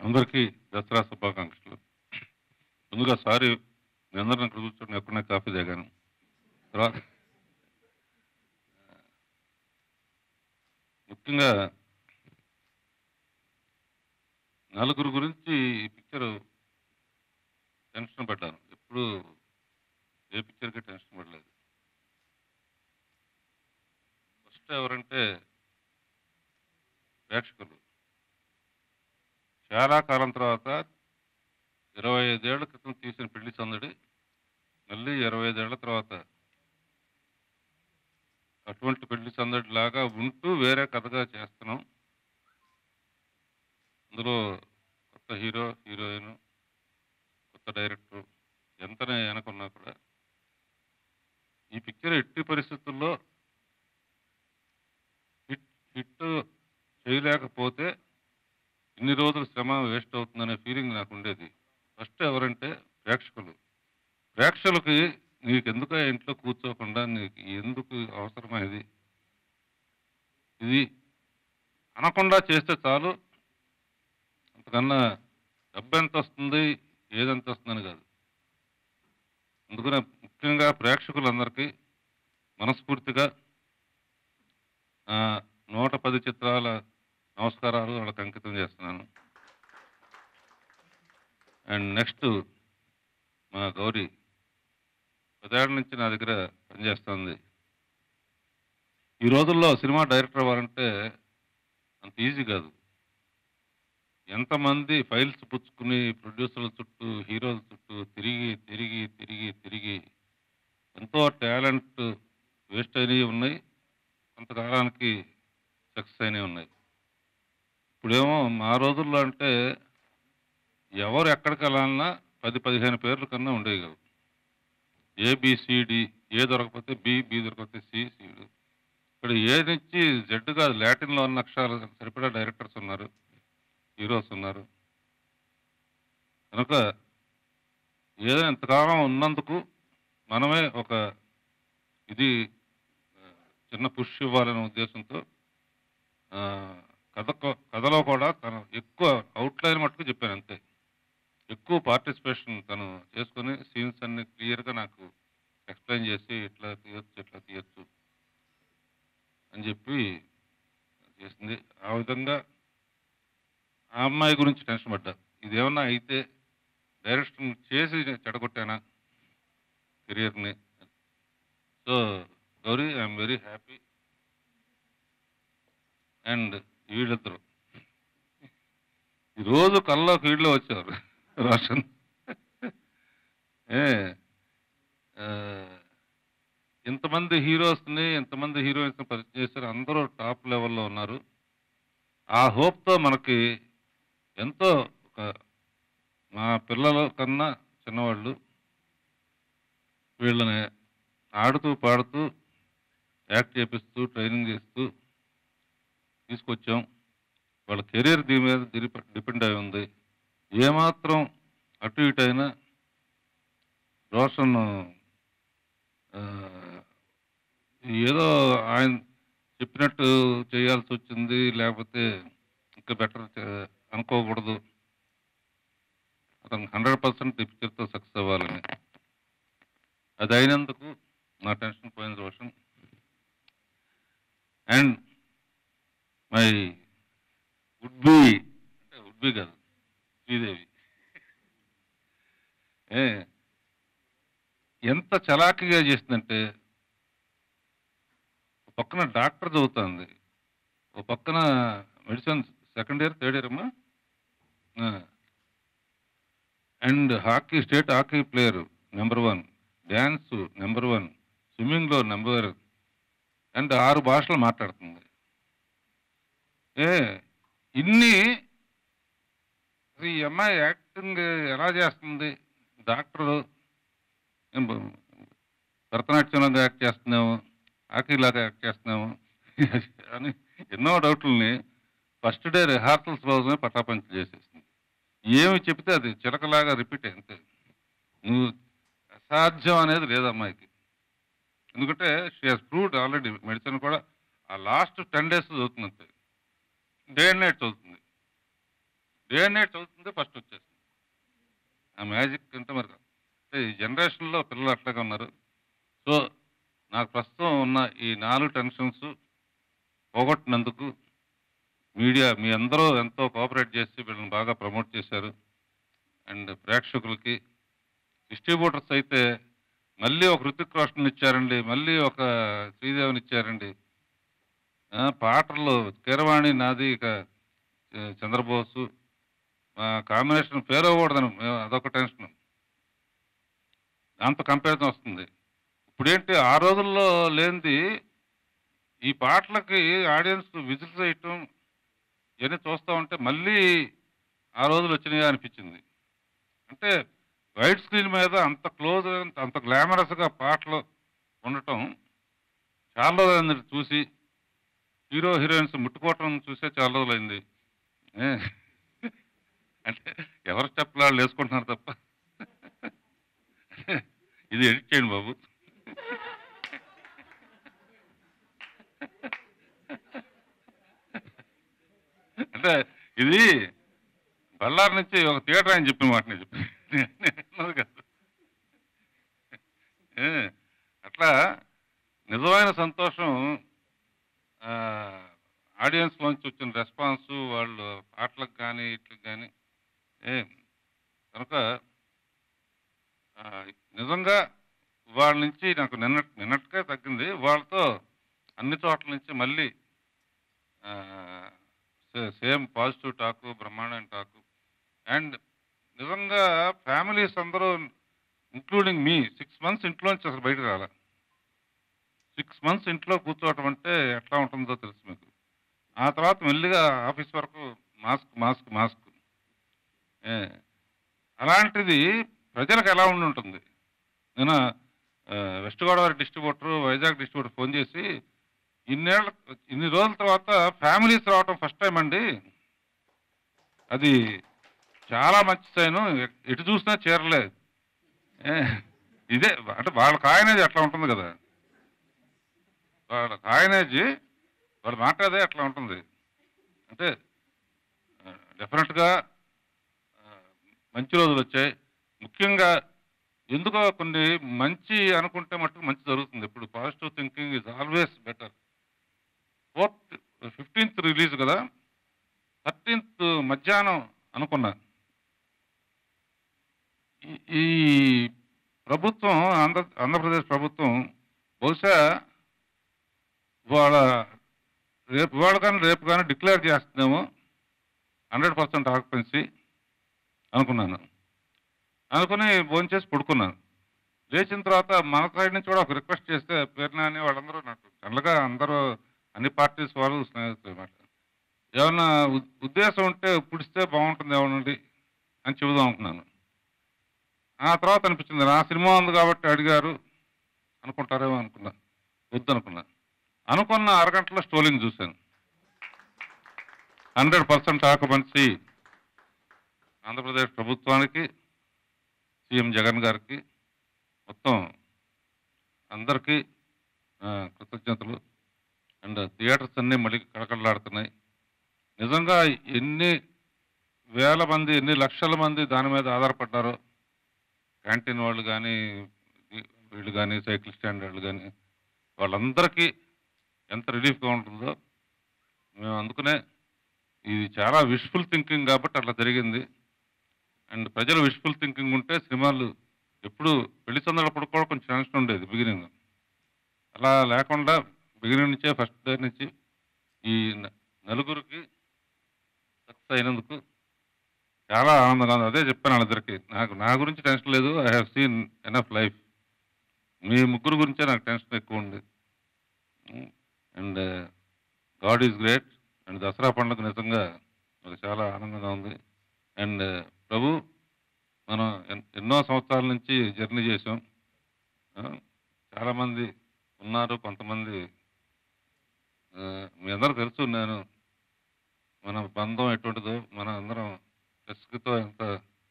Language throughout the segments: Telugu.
అందరికీ దసరా శుభాకాంక్షలు ముందుగా సారీ మీ అందరిని అక్కడ కూర్చొని ఎక్కడనే కాఫీ తాగాను తర్వాత ముఖ్యంగా నలుగురు గురించి ఈ పిక్చర్ టెన్షన్ పడ్డాను ఎప్పుడు ఏ పిక్చర్కి టెన్షన్ పడలేదు ఫస్ట్ ఎవరంటే ప్రేక్షకులు చాలా కాలం తర్వాత ఇరవై ఐదేళ్ల క్రితం తీసిన పెళ్లి సందడి మళ్ళీ ఇరవై ఐదేళ్ల తర్వాత అటువంటి పెళ్లి సందడి లాగా ఉంటూ వేరే కథగా చేస్తున్నాం అందులో కొత్త హీరో హీరోయిన్ కొత్త డైరెక్టర్ ఎంతనే వెనకున్నా కూడా ఈ పిక్చర్ ఎట్టి పరిస్థితుల్లో హిట్ హిట్ చేయలేకపోతే ఇన్ని రోజులు శ్రమ వేస్ట్ అవుతుందనే ఫీలింగ్ నాకు ఉండేది ఫస్ట్ ఎవరంటే ప్రేక్షకులు ప్రేక్షకులకి నీకు ఎందుకు ఇంట్లో కూర్చోకుండా నీకు ఎందుకు అవసరమైనది ఇది అనకుండా చేస్తే చాలు అంతకన్నా డబ్బు ఎంత వస్తుంది ఏదెంత వస్తుందని కాదు అందుకనే ముఖ్యంగా ప్రేక్షకులందరికీ మనస్ఫూర్తిగా ఆ, నూట పది చిత్రాల నమస్కారాలు వాళ్ళకి అంకితం చేస్తున్నాను అండ్ నెక్స్ట్ మా గౌరీ పదేళ్ల నుంచి నా దగ్గర పనిచేస్తుంది ఈ రోజుల్లో సినిమా డైరెక్టర్ అవ్వాలంటే అంత ఈజీ కాదు ఎంతమంది ఫైల్స్ పుచ్చుకుని ప్రొడ్యూసర్ల చుట్టూ హీరోల చుట్టూ తిరిగి తిరిగి తిరిగి తిరిగి ఎంతో టాలెంట్ వేస్ట్ అయినవి ఉన్నాయి కొంతకాలానికి సక్సెస్ అయినవి ఉన్నాయి ఇప్పుడేమో మా రోజుల్లో అంటే ఎవరు ఎక్కడికి వెళ్ళాలన్నా పది పదిహేను పేర్ల కన్నా ఉండేవి కావు ఏబిసిడి ఏ దొరకకపోతే బి బి దొరకకపోతే సి సిడు ఇక్కడ ఏ నుంచి జెడ్ కాదు లాటిన్లో ఉన్న అక్షరాలు సరిపడా డైరెక్టర్స్ ఉన్నారు హీరోస్ ఉన్నారు కనుక ఏదో ఎంతకాలం ఉన్నందుకు మనమే ఒక ఇది ఆ, చిన్న పుష్ ఇవ్వాలనే ఉద్దేశంతో ఆ, కథ కో- కథలో కూడా తను ఎక్కువ అవుట్లైన్ మట్టుకు చెప్పాను అంతే ఎక్కువ పార్టిసిపేషన్ తను చేసుకొని సీన్స్ అన్ని క్లియర్గా నాకు ఎక్స్ప్లెయిన్ చేసి ఇట్లా తీయొచ్చు ఇట్లా తీయొచ్చు అని చెప్పి చేసింది ఆ విధంగా ఆ అమ్మాయి గురించి టెన్షన్ పడ్డా ఇదేమన్నా అయితే డైరెక్షన్ చేసి చెడగొట్టానా కెరియర్ని so Gauri I'm very happy and వీళ్ళిద్దరు ఈరోజు కల్లోకి వీళ్ళు వచ్చారు రోషన్ ఏ ఆ, ఇంతమంది హీరోస్ని ఇంతమంది హీరోయిన్స్ని పరిచయం చేశారు అందరూ టాప్ లెవెల్లో ఉన్నారు ఆ హోప్తో మనకి ఎంతో ఒక మా పిల్లల కన్నా చిన్నవాళ్ళు వీళ్ళని ఆడుతూ పాడుతూ యాక్ట్ చేపిస్తూ ట్రైనింగ్ చేస్తూ తీసుకొచ్చాం వాళ్ళ కెరీర్ దీని మీద డిపెండ్ అయి ఉంది ఏమాత్రం అటు ఇటు అయినా రోషన్ ఆ, ఏదో ఆయన చెప్పినట్టు చేయాల్సి వచ్చింది లేకపోతే ఇంకా బెటర్ అనుకోకూడదు అతను హండ్రెడ్ పర్సెంట్ పిక్చర్తో సక్సెస్ అవ్వాలని అది అయినందుకు నా టెన్షన్ పోయింది Roshan and my would be అంటే వుడ్ బి కాదు శ్రీదేవి ఏ ఎంత చలాకీగా చేసిందంటే ఒక పక్కన డాక్టర్ చదువుతుంది ఒక పక్కన medicine second year third year అమ్మా and hockey state hockey player number one dance number one స్విమ్మింగ్లో నెంబర్ అండ్ ఆరు భాషలు మాట్లాడుతుంది ఏ ఇన్ని అసలు ఈ అమ్మాయి యాక్టింగ్ ఎలా చేస్తుంది డాక్టరు ఏం బ- భరతనాట్యంలాగా యాక్ట్ చేస్తున్నాము హాకీలాగా యాక్ట్ చేస్తున్నాము అని ఎన్నో డౌట్లని ఫస్ట్ డే రిహార్సల్స్ రోజునే పటాపంచలు చేసేసింది ఏమి చెప్తే అది చిలకలాగా రిపీట్ అంతే నువ్వు అసాధ్యం అనేది లేదు అమ్మాయికి ఎందుకంటే she has proved already medicine కూడా ఆ లాస్ట్ టెన్ డేస్ చదువుతుంది అంతే డే అండ్ నైట్ చదువుతుంది డే అండ్ నైట్ చదువుతుంది ఫస్ట్ వచ్చేసింది ఆ మ్యాజిక్ అంటే మరి అంటే ఈ జనరేషన్లో పిల్లలు అట్లాగే ఉన్నారు సో నాకు ప్రస్తుతం ఉన్న ఈ నాలుగు టెన్షన్స్ పోగొట్టినందుకు మీడియా మీ అందరూ ఎంతో కోఆపరేట్ చేసి వీళ్ళని బాగా ప్రమోట్ చేశారు అండ్ ప్రేక్షకులకి డిస్ట్రిబ్యూటర్స్ అయితే మళ్ళీ ఒక ఋతిక్ రోషన్ ఇచ్చారండి మళ్ళీ ఒక శ్రీదేవిని ఇచ్చారండి ఆ, పాటలు కీరవాణి నాది ఇక ఆ, చంద్రబోసు కాంబినేషన్ పేరు అవ్వకూడదని అదొక టెన్షన్ దాంతో కంపారిజన్ వస్తుంది ఇప్పుడేంటి ఆ రోజుల్లో లేనిది ఈ పాటలకి ఆడియన్స్ విజిల్ చేయటం ఇవన్నీ చూస్తూ ఉంటే మళ్ళీ ఆ రోజులు వచ్చినాయా అనిపించింది అంటే వైట్ స్క్రీన్ మీద అంత క్లోజ్ అంత గ్లామరస్గా పాటలు ఉండటం చాలా రోజులైంది చూసి హీరో హీరోయిన్స్ ముట్టుకోవటం చూసే చాలా రోజులైంది ఏ? అంటే ఎవరు చెప్పలాళ్ళు వేసుకుంటున్నారు తప్ప ఇది ఎడిట్ చేయండి బాబు అంటే ఇది బళ్ళారి నుంచి ఒక థియేటర్ అని చెప్పిన మాట నేను చెప్పి అన్నది కాదు ఏ, అట్లా నిజమైన సంతోషం ఆడియన్స్ నుంచి వచ్చిన రెస్పాన్స్ వాళ్ళు పాటలకు కానీ ఇట్లకు కానీ ఏ కనుక ఆ, నిజంగా వాళ్ళ నుంచి నాకు నిన్న నిన్నట్టుగా తగ్గింది వాళ్ళతో అన్ని చోట్ల నుంచి మళ్ళీ ఆ, సే- సేమ్ పాజిటివ్ టాకు బ్రహ్మాండమైన టాకు అండ్ నిజంగా ఫ్యామిలీస్ అందరూ ఇంక్లూడింగ్ మీ సిక్స్ మంత్స్ ఇంట్లోంచి అసలు బయటకు రాలే సిక్స్ మంత్స్ ఇంట్లో కూర్చోవటం అంటే ఎట్లా ఉంటుందో తెలుసు మీకు ఆ తర్వాత మెల్లిగా ఆఫీస్ వరకు మాస్క్ మాస్క్ మాస్క్ ఏ, అలాంటిది ప్రజలకు ఎలా ఉండి ఉంటుంది నేను ఆ, west Godavari distributor Vizag distributor phone చేసి ఇన్నేళ్ళ ఇన్ని రోజుల తర్వాత ఫ్యామిలీస్ రావటం ఫస్ట్ టైం అండి అది చాలా మంచి సైన్ ఎటు చూసినా చేరలే ఏ, ఇదే అంటే వాళ్ళ కాయనేది అట్లా ఉంటుంది కదా వాళ్ళ కాయనేజీ వాళ్ళ మాట్లాడే అట్లా ఉంటుంది అంటే డెఫినెట్గా మంచి రోజులు వచ్చాయి ముఖ్యంగా ఎందుకో కొన్ని మంచి అనుకుంటే మట్టుకు మంచి జరుగుతుంది ఇప్పుడు positive thinking is always better fourth fifteenth release కదా థర్టీన్త్ మధ్యాహ్నం అనుకున్నా ఈ- ఈ ప్రభుత్వం ఆంధ్ర ఆంధ్రప్రదేశ్ ప్రభుత్వం బహుశా వాళ్ళ రేపు ఇవాళ కానీ రేపు కానీ డిక్లేర్ చేస్తుందేమో హండ్రెడ్ పర్సెంట్ ఆక్యుపెన్సీ అనుకున్నాను అనుకుని భోంచేసి పడుకున్నాను లేచిన తర్వాత మన సైడ్ నుంచి కూడా ఒక రిక్వెస్ట్ చేస్తే పేరున అని వాళ్ళందరూ నాకు చల్లగా అందరూ అన్ని పార్టీస్ వాళ్ళు స్నేహితులు అన్నమాట ఏమన్నా ఉ- ఉద్దేశం ఉంటే పుడిస్తే బాగుంటుంది ఏమనండి అని చెబుదాం అనుకున్నాను ఆ తర్వాత అనిపించింది నా సినిమా ఉంది కాబట్టి అడిగారు అనుకుంటారేమో అనుకున్నా వద్దు అనుకున్నా అనుకున్న అరగంటలో స్టోలింగ్ చూశాను హండ్రెడ్ పర్సెంట్ ఆకుపన్సీ ఆంధ్రప్రదేశ్ ప్రభుత్వానికి సీఎం జగన్ గారికి మొత్తం అందరికీ ఆ, కృతజ్ఞతలు అండ్ థియేటర్స్ అన్నీ మళ్ళీ కళకళలాడుతున్నాయి నిజంగా ఎన్ని వేల మంది ఎన్ని లక్షల మంది దాని మీద ఆధారపడ్డారో క్యాంటీన్ వాళ్ళు కానీ వీళ్ళు కానీ సైకిల్ స్టాండ్ వాళ్ళు కానీ వాళ్ళందరికీ ఎంత రిలీఫ్గా ఉంటుందో మేము అందుకనే ఇది చాలా విష్ఫుల్ థింకింగ్ కాబట్టి అట్లా జరిగింది అండ్ ప్రజలు విష్ఫుల్ థింకింగ్ ఉంటే సినిమాలు ఎప్పుడు పెళ్లి సందర్భప్పుడు కూడా కొంచెం టెన్షన్ ఉండేది బిగినింగ్ అలా లేకుండా బిగినింగ్ నుంచే ఫస్ట్ డే నుంచి ఈ న- నలుగురికి సక్సెస్ అయినందుకు చాలా ఆనందంగా ఉంది అదే చెప్పాను వాళ్ళిద్దరికి నాకు నా గురించి టెన్షన్ లేదు I have seen enough life మీ ముగ్గురు గురించే నాకు టెన్షన్ ఎక్కువ ఉంది and god is great and Dussehra పండుగ నిజంగా నాకు చాలా ఆనందంగా ఉంది అండ్ ప్రభు మనం ఎన్- ఎన్నో సంవత్సరాల నుంచి జర్నీ చేసాం ఆ, చాలామంది ఉన్నారు కొంతమంది ఆ, మీ అందరూ తెలుసు నేను మన బంధం ఎటువంటిదో మన అందరం టెస్క్తో ఎంత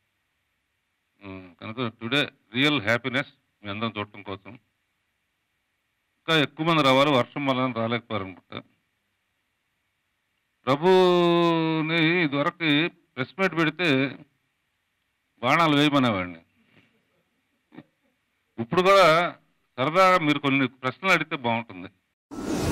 ఉమ్, కనుక టుడే రియల్ హ్యాపీనెస్ మీ అందరం చూడటం కోసం ఇంకా ఎక్కువ మంది రావాలి వర్షం వల్ల రాలేకపోయారు అనుకుంటా ప్రభుని ఇదివరకు ప్రెస్ మీట్ పెడితే బాణాలు వేయమనేవాడిని ఇప్పుడు కూడా సరదాగా మీరు కొన్ని ప్రశ్నలు అడిగితే బాగుంటుంది